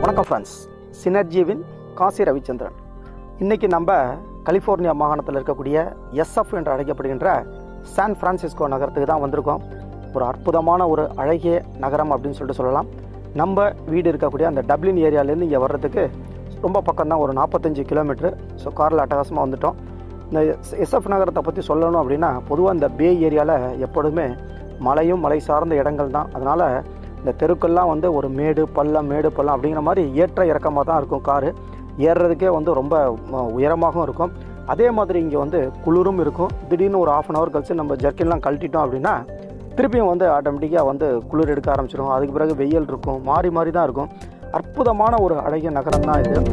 வணக்கம் ஃப்ரெண்ட்ஸ் சினர்ஜீவின் காசி ரவிச்சந்திரன் இன்னைக்கு நம்ம கலிஃபோர்னியா மாகாணத்தில் இருக்கக்கூடிய எஸ்எஃப் என்று அழைக்கப்படுகின்ற சான் பிரான்சிஸ்கோ நகரத்துக்கு தான் வந்திருக்கோம் ஒரு அற்புதமான ஒரு அழகிய நகரம் அப்படின்னு சொல்லிட்டு சொல்லலாம் நம்ம வீடு இருக்கக்கூடிய அந்த டப்ளின் ஏரியாலேருந்து இங்கே வர்றதுக்கு ரொம்ப பக்கம் தான் ஒரு நாற்பத்தஞ்சு கிலோமீட்ரு ஸோ காரில் அட்டகாசமாக வந்துட்டோம் இந்த எஸ்எஃப் நகரத்தை பற்றி சொல்லணும் அப்படின்னா பொதுவாக இந்த பே ஏரியாவில் எப்பொழுதுமே மலையும் மலை சார்ந்த இடங்கள் தான் அதனால் இந்த தெருக்கெல்லாம் வந்து ஒரு மேடு பள்ளம் மேடு பள்ளம் அப்படிங்கிற மாதிரி ஏற்ற இறக்கமாக தான் இருக்கும் காரு ஏறுறதுக்கே வந்து ரொம்ப ம- உயரமாகவும் இருக்கும் அதே மாதிரி இங்கே வந்து குளிரும் இருக்கும் திடீர்னு ஒரு ஆஃப் அன் ஹவர் கழிச்சு நம்ம ஜர்க்கின்லாம் கழட்டிட்டோம் அப்படின்னா திருப்பியும் வந்து ஆட்டோமேட்டிக்காக வந்து குளிர் எடுக்க ஆரம்பிச்சிடும் அதுக்கு பிறகு வெயில் இருக்கும் மாறி மாறி தான் இருக்கும் அற்புதமான ஒரு அழகிய நகரம் தான் இது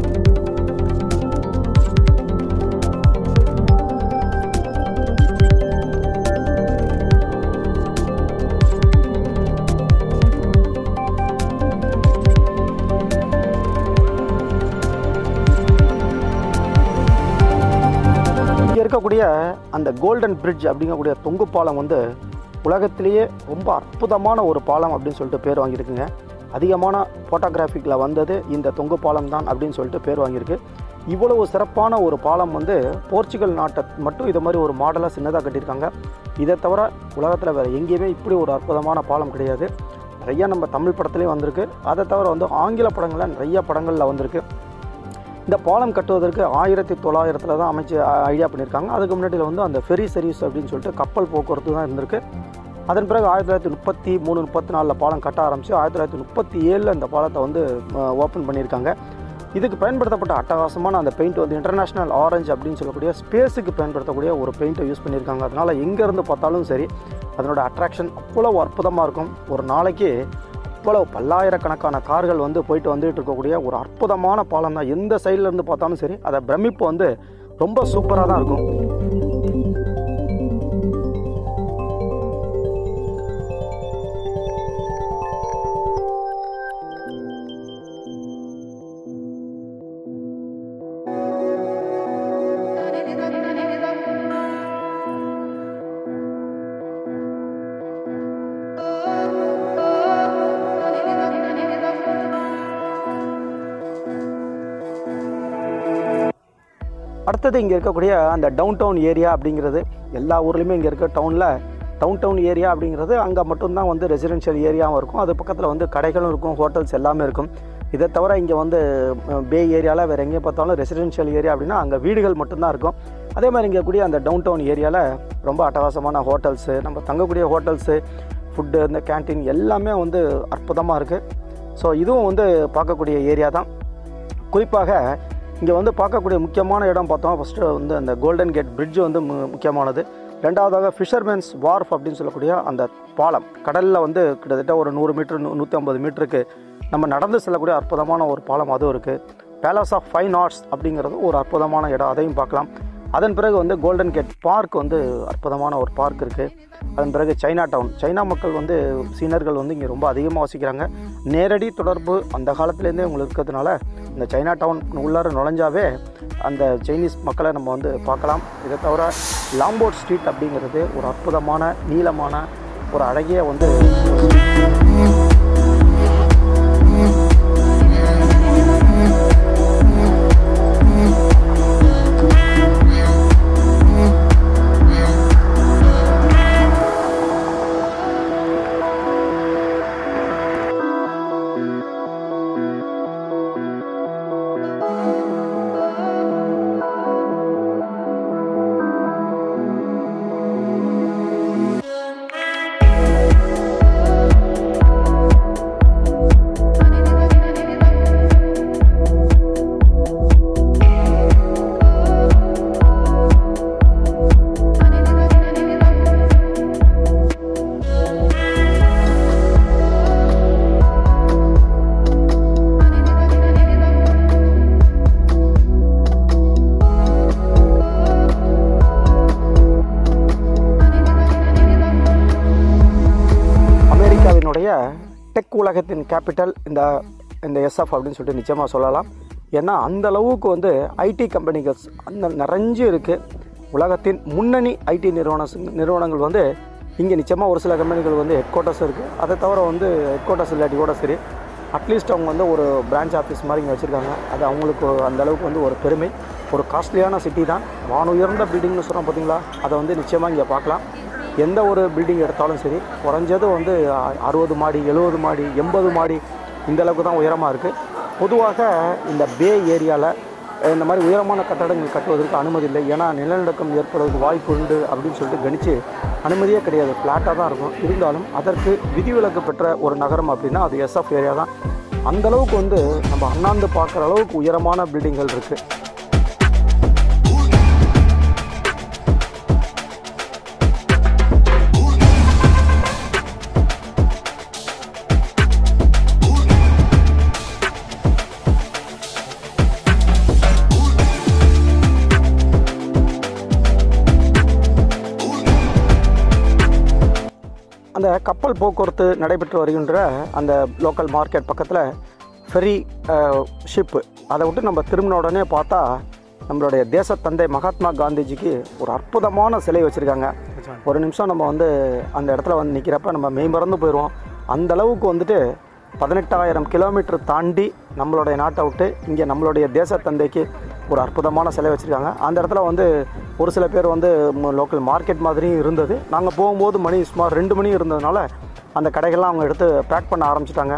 இங்கே இருக்கக்கூடிய அந்த கோல்டன் பிரிட்ஜ் அப்படிங்கக்கூடிய தொங்கு பாலம் வந்து உலகத்திலேயே ரொம்ப அற்புதமான ஒரு பாலம் அப்படின்னு சொல்லிட்டு பேர் வாங்கியிருக்குங்க அதிகமான ஃபோட்டோகிராஃபிக்கில் வந்தது இந்த தொங்கு பாலம் தான் அப்படின்னு சொல்லிட்டு பேர் வாங்கியிருக்கு இவ்வளவு சிறப்பான ஒரு பாலம் வந்து போர்ச்சுகல் நாட்டை மட்டும் இது மாதிரி ஒரு மாடலாக சின்னதாக கட்டியிருக்காங்க இதை தவிர உலகத்தில் வேறு எங்கேயுமே இப்படி ஒரு அற்புதமான பாலம் கிடையாது நிறைய நம்ம தமிழ் படத்துலேயும் வந்திருக்கு அதை தவிர வந்து ஆங்கில படங்களில் நிறைய படங்களில் வந்திருக்கு இந்த பாலம் கட்டுவதற்கு ஆயிரத்தி தொள்ளாயிரத்தில் தான் அமைச்சு ஐடியா பண்ணியிருக்காங்க அதுக்கு முன்னாடியில் வந்து அந்த ஃபெரி சர்வீஸ் அப்படின்னு சொல்லிட்டு கப்பல் போக்குவரத்து தான் இருந்திருக்கு அதன் பிறகு ஆயிரத்தி தொள்ளாயிரத்தி முப்பத்தி மூணு முப்பத்தி நாலில் பாலம் கட்ட ஆரம்பித்து ஆயிரத்தி தொள்ளாயிரத்தி முப்பத்தி ஏழில் இந்த பாலத்தை வந்து ஓப்பன் பண்ணியிருக்காங்க இதுக்கு பயன்படுத்தப்பட்ட அட்டகாசமான அந்த பெயிண்ட் வந்து இன்டர்நேஷ்னல் ஆரஞ்சு அப்படின்னு சொல்லக்கூடிய ஸ்பேஸுக்கு பயன்படுத்தக்கூடிய ஒரு பெயிண்ட்டை யூஸ் பண்ணியிருக்காங்க அதனால் எங்கேருந்து பார்த்தாலும் சரி அதனோட அட்ராக்ஷன் அவ்வளவு அற்புதமாக இருக்கும் ஒரு நாளைக்கு இவ்வளவு பல்லாயிரக்கணக்கான கார்கள் வந்து போயிட்டு வந்துட்டு இருக்கக்கூடிய ஒரு அற்புதமான பாலம் தான் எந்த சைடுல இருந்து பார்த்தாலும் சரி அதை பிரமிப்பு வந்து ரொம்ப சூப்பராக தான் இருக்கும் அடுத்தது இங்கே இருக்கக்கூடிய அந்த டவுன் டவுன் ஏரியா அப்படிங்கிறது எல்லா ஊர்லேயுமே இங்கே இருக்க டவுனில் டவுன் டவுன் ஏரியா அப்படிங்கிறது அங்கே மட்டும்தான் வந்து ரெசிடென்ஷியல் ஏரியாவும் இருக்கும் அது பக்கத்தில் வந்து கடைகளும் இருக்கும் ஹோட்டல்ஸ் எல்லாமே இருக்கும் இதை தவிர இங்கே வந்து அஹ், பே ஏரியாவில் வேறு எங்கே பார்த்தாலும் ரெசிடென்ஷியல் ஏரியா அப்படின்னா அங்கே வீடுகள் மட்டும்தான் இருக்கும் அதே மாதிரி இங்கே கூடிய அந்த டவுன் டவுன் ஏரியாவில் ரொம்ப அட்டகாசமான ஹோட்டல்ஸு நம்ம தங்கக்கூடிய ஹோட்டல்ஸு ஃபுட்டு இந்த கேன்டீன் எல்லாமே வந்து அற்புதமாக இருக்குது ஸோ இதுவும் வந்து பார்க்கக்கூடிய ஏரியா தான் குறிப்பாக இங்கே வந்து பார்க்கக்கூடிய முக்கியமான இடம் பார்த்தோம் ஃபஸ்ட்டு வந்து அந்த கோல்டன் கேட் பிரிட்ஜ் வந்து மு- முக்கியமானது ரெண்டாவதாக ஃபிஷர்மேன்ஸ் வார்ஃப் அப்படின்னு சொல்லக்கூடிய அந்த பாலம் கடலில் வந்து கிட்டத்தட்ட ஒரு நூறு மீட்டர் நூற்றி ஐம்பது மீட்டருக்கு நம்ம நடந்து செல்லக்கூடிய அற்புதமான ஒரு பாலம் அதுவும் இருக்குது பேலஸ் ஆஃப் ஃபைன் ஆர்ட்ஸ் அப்படிங்கிறது ஒரு அற்புதமான இடம் அதையும் பார்க்கலாம் அதன் பிறகு வந்து கோல்டன் கேட் பார்க் வந்து அற்புதமான ஒரு பார்க் இருக்குது அதன் பிறகு சைனா டவுன் சைனா மக்கள் வந்து சீனர்கள் வந்து இங்கே ரொம்ப அதிகமாக வசிக்கிறாங்க நேரடி தொடர்பு அந்த காலத்துலேருந்தே உங்களுக்கு இருக்கிறதுனால இந்த சைனா டவுன் உள்ளார நுழைஞ்சாவே அந்த சைனீஸ் மக்களை நம்ம வந்து பார்க்கலாம் இதை தவிர லாம்போட் ஸ்ட்ரீட் அப்படிங்கிறது ஒரு அற்புதமான நீளமான ஒரு அழகிய வந்து அமெரிக்காவினுடைய டெக் உலகத்தின் கேபிட்டல் இந்த இந்த எஸ்எஃப் அப்படின்னு சொல்லிட்டு நிச்சயமாக சொல்லலாம் ஏன்னா அந்த அளவுக்கு வந்து ஐடி கம்பெனிகள் அந்த நிறைஞ்சு இருக்குது உலகத்தின் முன்னணி ஐடி நிறுவன நிறுவனங்கள் வந்து இங்கே நிச்சயமாக ஒரு சில கம்பெனிகள் வந்து ஹெட் குவார்ட்டர்ஸ் இருக்குது அதை தவிர வந்து ஹெட் குவார்ட்டர்ஸ் இல்லாட்டி கூட சரி அட்லீஸ்ட் அவங்க வந்து ஒரு பிரான்ச் ஆஃபீஸ் மாதிரி இங்கே வச்சுருக்காங்க அது அவங்களுக்கு அந்த அளவுக்கு வந்து ஒரு பெருமை ஒரு காஸ்ட்லியான சிட்டி தான் வானுயர்ந்த பில்டிங்னு சொல்கிறோம் பார்த்தீங்களா அதை வந்து நிச்சயமாக இங்கே பார்க்கலாம் எந்த ஒரு பில்டிங் எடுத்தாலும் சரி குறைஞ்சது வந்து அ- அறுபது மாடி எழுபது மாடி எண்பது மாடி இந்த அளவுக்கு தான் உயரமாக இருக்குது பொதுவாக இந்த பே ஏரியாவில் இந்த மாதிரி உயரமான கட்டடங்கள் கட்டுவதற்கு அனுமதி இல்லை ஏன்னா நிலநடுக்கம் ஏற்படுவதற்கு வாய்ப்பு உண்டு அப்படின்னு சொல்லிட்டு கணிச்சு அனுமதியே கிடையாது ஃப்ளாட்டாக தான் இருக்கும் இருந்தாலும் அதற்கு விதிவிலக்கு பெற்ற ஒரு நகரம் அப்படின்னா அது எஸ்எஃப் ஏரியா தான் அந்த அளவுக்கு வந்து நம்ம அண்ணாந்து பார்க்குற அளவுக்கு உயரமான பில்டிங்கள் இருக்குது அந்த கப்பல் போக்குவரத்து நடைபெற்று வருகின்ற அந்த லோக்கல் மார்க்கெட் பக்கத்தில் ஃபெரி ஷிப்பு அதை விட்டு நம்ம திரும்பின உடனே பார்த்தா நம்மளுடைய தேசத்தந்தை மகாத்மா காந்திஜிக்கு ஒரு அற்புதமான சிலை வச்சுருக்காங்க ஒரு நிமிஷம் நம்ம வந்து அந்த இடத்துல வந்து நிற்கிறப்ப நம்ம மெய்மறந்து போயிடுவோம் அந்த அளவுக்கு வந்துட்டு பதினெட்டாயிரம் கிலோமீட்டர் தாண்டி நம்மளுடைய நாட்டை விட்டு இங்கே நம்மளுடைய தேசத்தந்தைக்கு ஒரு அற்புதமான சிலை வச்சுருக்காங்க அந்த இடத்துல வந்து ஒரு சில பேர் வந்து லோக்கல் மார்க்கெட் மாதிரியும் இருந்தது நாங்கள் போகும்போது மணி சுமார் ரெண்டு மணி இருந்ததுனால அந்த கடைகள்லாம் அவங்க எடுத்து பேக் பண்ண ஆரம்பிச்சிட்டாங்க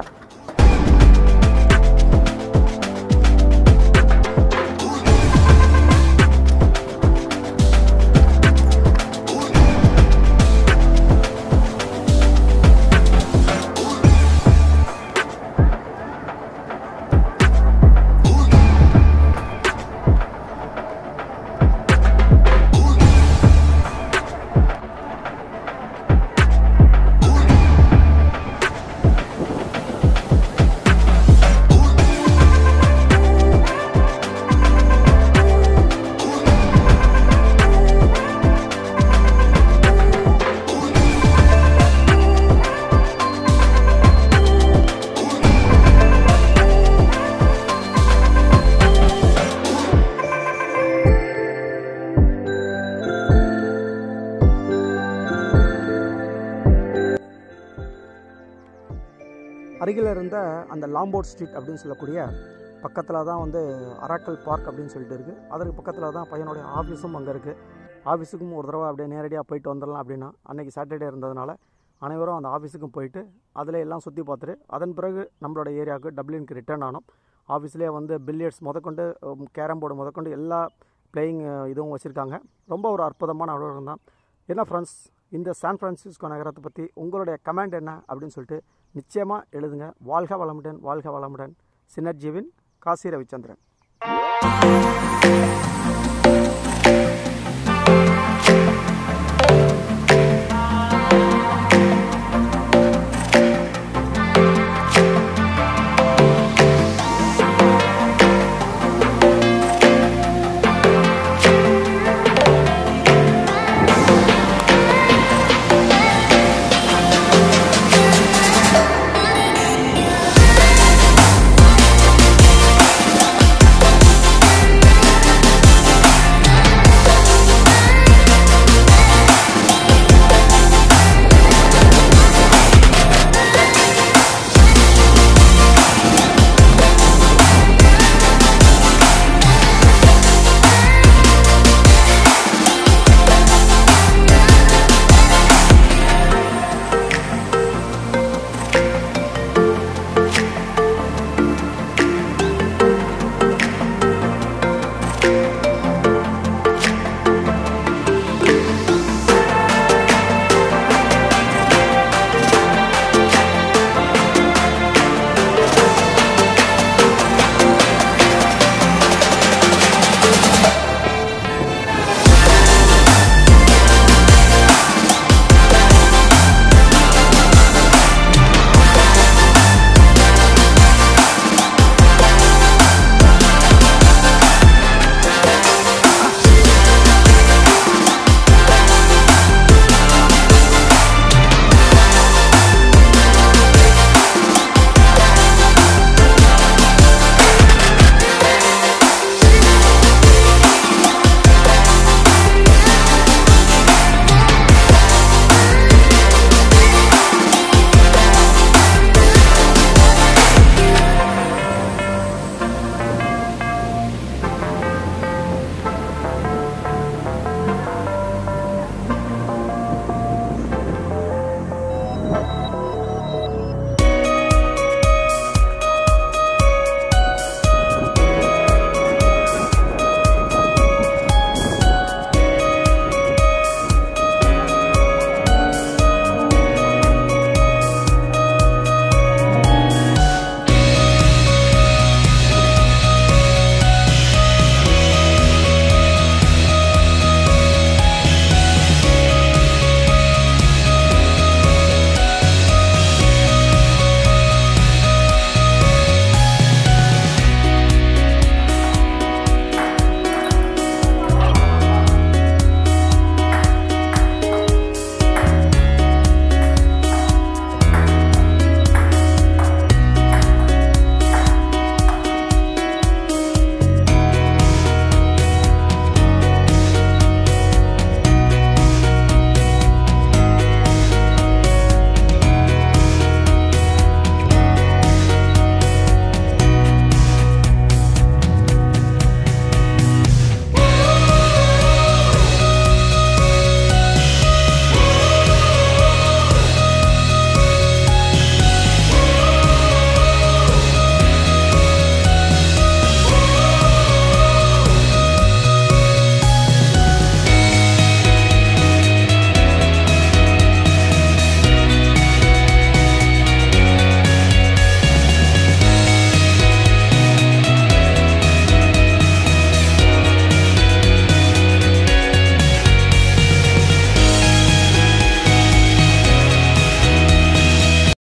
அருகில் இருந்த அந்த லாம்போட் ஸ்ட்ரீட் அப்படின்னு சொல்லக்கூடிய பக்கத்தில் தான் வந்து அராக்கல் பார்க் அப்படின்னு சொல்லிட்டு இருக்குது அதற்கு பக்கத்தில் தான் பையனுடைய ஆஃபீஸும் அங்கே இருக்குது ஆஃபீஸுக்கும் ஒரு தடவை அப்படியே நேரடியாக போயிட்டு வந்துடலாம் அப்படின்னா அன்றைக்கி சாட்டர்டே இருந்ததுனால அனைவரும் அந்த ஆஃபீஸுக்கும் போயிட்டு அதில் எல்லாம் சுற்றி பார்த்துட்டு அதன் பிறகு நம்மளோட ஏரியாவுக்கு டப்ளினுக்கு ரிட்டர்ன் ஆனோம் ஆஃபீஸ்லேயே வந்து பில்லியர்ட்ஸ் முதற்கொண்டு கேரம் போர்டு முதற்கொண்டு எல்லா பிளேயிங் இதுவும் வச்சுருக்காங்க ரொம்ப ஒரு அற்புதமான அலுவலகம் தான் என்ன ஃப்ரெண்ட்ஸ் இந்த சான் ஃப்ரான்சிஸ்கோ நகரத்தை பற்றி உங்களுடைய கமெண்ட் என்ன அப்படின்னு சொல்லிட்டு நிச்சயமாக எழுதுங்க வாழ்க வளமுடன் வாழ்க வளமுடன் சினர்ஜீவின் காசி ரவிச்சந்திரன்